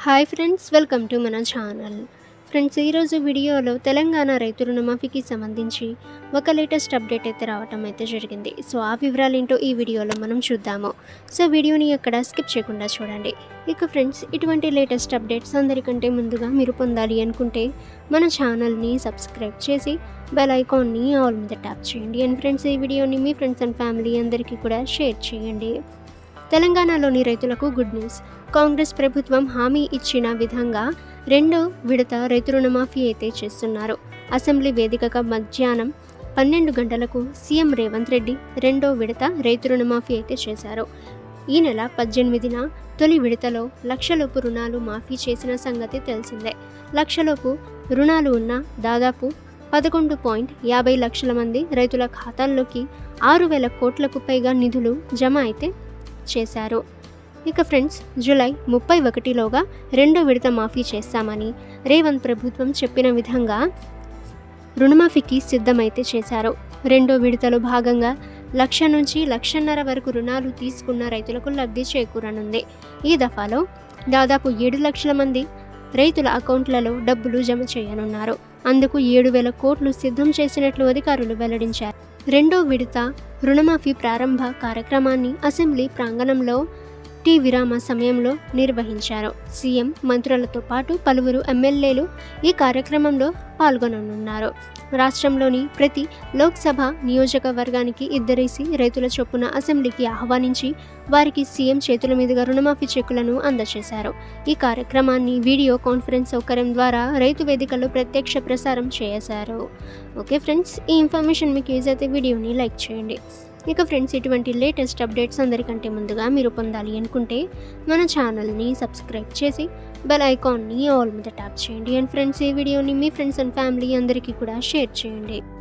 hi friends welcome to మన channel friends ఈరోజు వీడియోలో తెలంగాణ రైతు రుణమాఫీకి సంబంధించి ఒక లేటెస్ట్ అప్డేట్ అయితే రావటం అయితే జరిగింది సో ఆ వివరాలు ఏంటో ఈ వీడియోలో మనం చూద్దాము సో వీడియోని ఎక్కడ స్కిప్ చేయకుండా చూడండి ఇక ఫ్రెండ్స్ ఇటువంటి లేటెస్ట్ అప్డేట్స్ అందరికంటే ముందుగా మీరు పొందాలి అనుకుంటే మన ఛానల్ని సబ్స్క్రైబ్ చేసి బెల్ ఐకాన్ని ఆల్ మీద ట్యాప్ చేయండి అండ్ ఫ్రెండ్స్ ఈ వీడియోని మీ ఫ్రెండ్స్ అండ్ ఫ్యామిలీ అందరికీ కూడా షేర్ చేయండి తెలంగాణలోని రైతులకు గుడ్ న్యూస్ కాంగ్రెస్ ప్రభుత్వం హామీ ఇచ్చిన విధంగా రెండో విడత రైతు రుణమాఫీ అయితే చేస్తున్నారు అసెంబ్లీ వేదికగా మధ్యాహ్నం పన్నెండు గంటలకు సీఎం రేవంత్ రెడ్డి రెండో విడత రైతు రుణమాఫీ అయితే చేశారు ఈ నెల పద్దెనిమిదిన తొలి విడతలో లక్షలోపు రుణాలు మాఫీ చేసిన సంగతి తెలిసిందే లక్షలోపు రుణాలు ఉన్న దాదాపు పదకొండు పాయింట్ యాభై లక్షల మంది రైతుల ఖాతాల్లోకి ఆరు వేల కోట్లకు పైగా నిధులు జమ అయితే చేశారు ఇక ఫ్రెండ్స్ జూలై ముప్పై ఒకటిలోగా రెండో విడత మాఫీ చేస్తామని రేవంత్ ప్రభుత్వం చెప్పిన విధంగా రుణమాఫీకి సిద్ధమైతే చేశారు రెండో విడతలో భాగంగా లక్ష నుంచి లక్షన్నర వరకు రుణాలు తీసుకున్న రైతులకు లబ్ధి చేకూరనుంది ఈ దఫాలో దాదాపు ఏడు లక్షల మంది రైతుల అకౌంట్లలో డబ్బులు జమ చేయనున్నారు అందుకు ఏడు వేల కోట్లు సిద్ధం చేసినట్లు అధికారులు వెల్లడించారు రెండో విడత రుణమాఫీ ప్రారంభ కార్యక్రమాన్ని అసెంబ్లీ ప్రాంగణంలో టీ విరామ సమయంలో నిర్వహించారు సీఎం మంత్రులతో పాటు పలువురు ఎమ్మెల్యేలు ఈ కార్యక్రమంలో పాల్గొననున్నారు రాష్ట్రంలోని ప్రతి లోక్సభ నియోజకవర్గానికి ఇద్దరేసి రైతుల చొప్పున అసెంబ్లీకి ఆహ్వానించి వారికి సీఎం చేతుల మీదుగా రుణమాఫీ చెక్కులను అందజేశారు ఈ కార్యక్రమాన్ని వీడియో కాన్ఫరెన్స్ సౌకర్యం ద్వారా రైతు వేదికలో ప్రత్యక్ష ప్రసారం చేశారు ఓకే ఫ్రెండ్స్ ఈ ఇన్ఫర్మేషన్ మీకు యూజ్ అయితే వీడియోని లైక్ చేయండి ఇక ఫ్రెండ్స్ ఇటువంటి లేటెస్ట్ అప్డేట్స్ అందరికంటే ముందుగా మీరు పొందాలి అనుకుంటే మన ఛానల్ని సబ్స్క్రైబ్ చేసి బెల్ ఐకాన్ని ఆల్ మీద ట్యాప్ చేయండి అండ్ ఫ్రెండ్స్ ఈ వీడియోని మీ ఫ్రెండ్స్ అండ్ ఫ్యామిలీ అందరికీ కూడా షేర్ చేయండి